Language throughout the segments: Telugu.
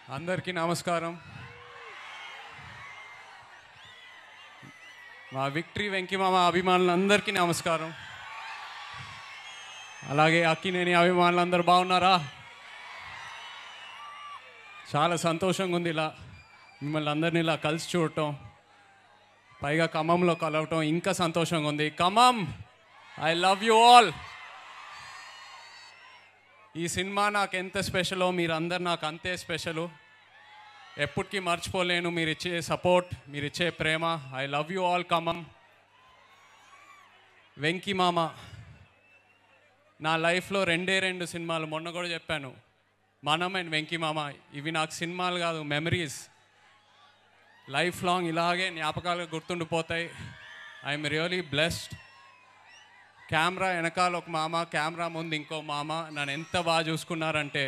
అందరికీ నమస్కారం మా విక్టరీ వెంకిమామ అభిమానులందరికీ నమస్కారం అలాగే అక్కినేని అభిమానులందరూ బాగున్నారా చాలా సంతోషంగా ఉంది ఇలా మిమ్మల్ని అందరినీ ఇలా కలిసి చూడటం పైగా ఖమ్మంలో కలవటం ఇంకా సంతోషంగా ఉంది Khammam I love you all ఈ సినిమా నాకు ఎంత స్పెషలో మీరందరు నాకు అంతే స్పెషలు ఎప్పటికీ మర్చిపోలేను మీరు ఇచ్చే సపోర్ట్ మీరు ఇచ్చే ప్రేమ I love you all Khammam Venky మామ నా లైఫ్లో రెండే రెండు సినిమాలు మొన్న కూడా చెప్పాను మనం అండ్ వెంకీ మామ ఇవి నాకు సినిమాలు కాదు మెమరీస్ లైఫ్ లాంగ్ ఇలాగే జ్ఞాపకాలు గుర్తుండిపోతాయి ఐఎమ్ రియలీ బ్లెస్డ్ కెమెరా వెనకాల ఒక మామ కెమెరా ముందు ఇంకో మామ నన్ను ఎంత బాగా చూసుకున్నారంటే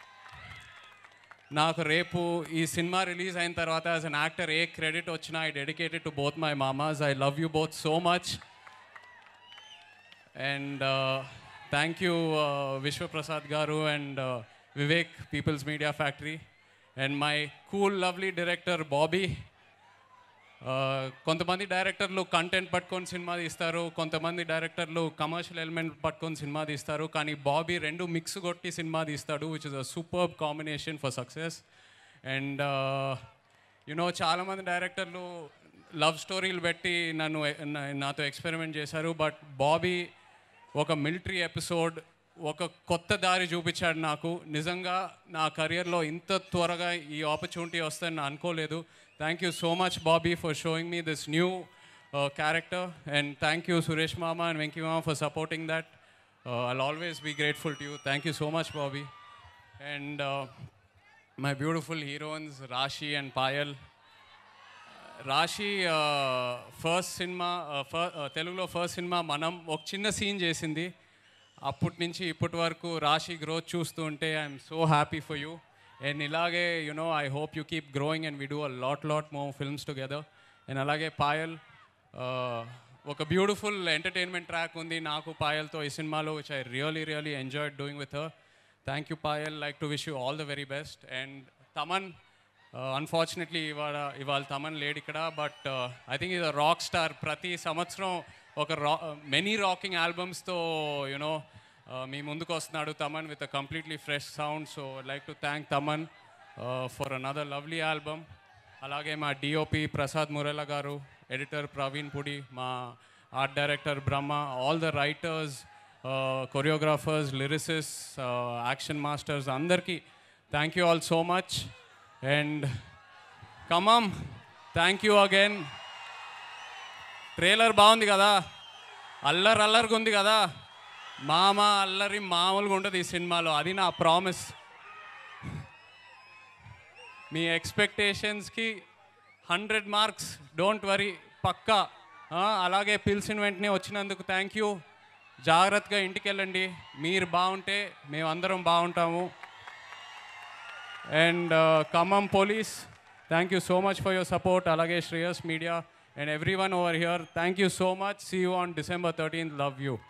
నాకు రేపు ఈ సినిమా రిలీజ్ అయిన తర్వాత యాజ్ అన్ యాక్టర్ ఏ క్రెడిట్ వచ్చినా I dedicated to both my మామాస్ I love you both so much and thank you Vishwaprasad garu and Vivek People's Media Factory and my cool lovely director Bobby కొంతమంది డైరెక్టర్లు కంటెంట్ పట్టుకొని సినిమా తీస్తారు కొంతమంది డైరెక్టర్లు కమర్షియల్ ఎలిమెంట్ పట్టుకొని సినిమా తీస్తారు కానీ బాబీ రెండు మిక్స్ కొట్టి సినిమా తీస్తాడు which is a super combination for success and you know చాలామంది డైరెక్టర్లు లవ్ స్టోరీలు పెట్టి నన్ను నా- నాతో ఎక్స్పెరిమెంట్ చేశారు బట్ బాబీ ఒక మిలిటరీ ఎపిసోడ్ ఒక కొత్త దారి చూపించాడు నాకు నిజంగా నా కెరియర్లో ఇంత త్వరగా ఈ ఆపర్చునిటీ వస్తుందని నేను అనుకోలేదు thank you so much Bobby for showing me this new character and thank you Suresh మామ అండ్ వెంకీ మామ for supporting that I'll always be grateful to you thank you so much Bobby and my beautiful heroines Raashi and Payal Raashi first cinema ఫ- తెలుగులో ఫస్ట్ సినిమా మనం ఒక చిన్న సీన్ చేసింది అప్పటి నుంచి ఇప్పటి వరకు రాశి గ్రోత్ చూస్తూ ఉంటే I'm so happy for you and ఇలాగే you know I hope you keep growing and we do a lot lot more films together and అలాగే పాయల్ uh, ఒక బ్యూటిఫుల్ ఎంటర్టైన్మెంట్ ట్రాక్ ఉంది నాకు పాయల్తో ఈ సినిమాలో which I really really enjoyed doing with her thank you Payal like to wish you all the very best and Thaman unfortunately ఇవాళ ఇవాళ తమన్ లేడు ఇక్కడ బట్ ఐ థింక్ ఇది రాక్ స్టార్ ప్రతి సంవత్సరం ఒక రా మెనీ రాకింగ్ ఆల్బమ్స్తో యునో మీ ముందుకు వస్తున్నాడు Thaman with a completely fresh sound so like to thank Thaman for another lovely album అలాగే మా డిఓపి ప్రసాద్ మురేలా గారు ఎడిటర్ ప్రవీణ్ పుడి మా art director Brahma all the writers choreographers lyricists action masters అందరికీ thank you all so much and కమమ్ థ్యాంక్ యూ అగైన్ ట్రైలర్ బాగుంది కదా అల్లరి అల్లరిగా ఉంది కదా మామ అల్లరి మామూలుగా ఉంటుంది ఈ సినిమాలో అది నా ప్రామిస్ మీ ఎక్స్పెక్టేషన్స్కి హండ్రెడ్ మార్క్స్ డోంట్ వరీ పక్కా ఆ, అలాగే పిలిచిన వెంటనే వచ్చినందుకు థ్యాంక్ యూ జాగ్రత్తగా ఇంటికి వెళ్ళండి మీరు బాగుంటే మేమందరం బాగుంటాము and Khammam police thank you so much for your support అలాగే Shreyas media and every one over here thank you so much see you on December thirteenth love you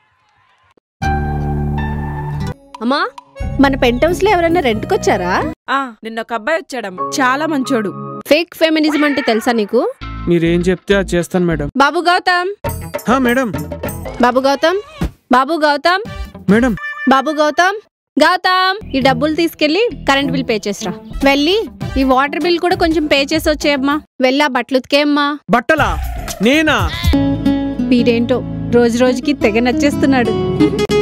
అమ్మా మన పెంట్ హౌస్ లో ఎవరైనా రెంట్కి వచ్చారా ఆ నిన్న ఒక అబ్బాయి వచ్చాడమ్మ చాలా మంచోడు ఫేక్ ఫెమినిజం అంటే తెలుసా నీకు మీరేం చెప్తే అది చేస్తాను మేడం బాబు గౌతమ్ హా మేడం బాబు గౌతమ్ బాబు గౌతమ్ మేడం బాబు గౌతమ్ గౌతమ్ ఈ డబ్బులు తీసుకెళ్లి కరెంట్ బిల్ పే చేసిరా వెళ్ళి ఈ వాటర్ బిల్ కూడా కొంచెం పే చేసి వచ్చేయమ్మా వెళ్ళా బట్టలు ఉతికేయమ్మా బట్టలా నేనా వీడేంటో రోజు రోజుకి తెగ నచ్చేస్తున్నాడు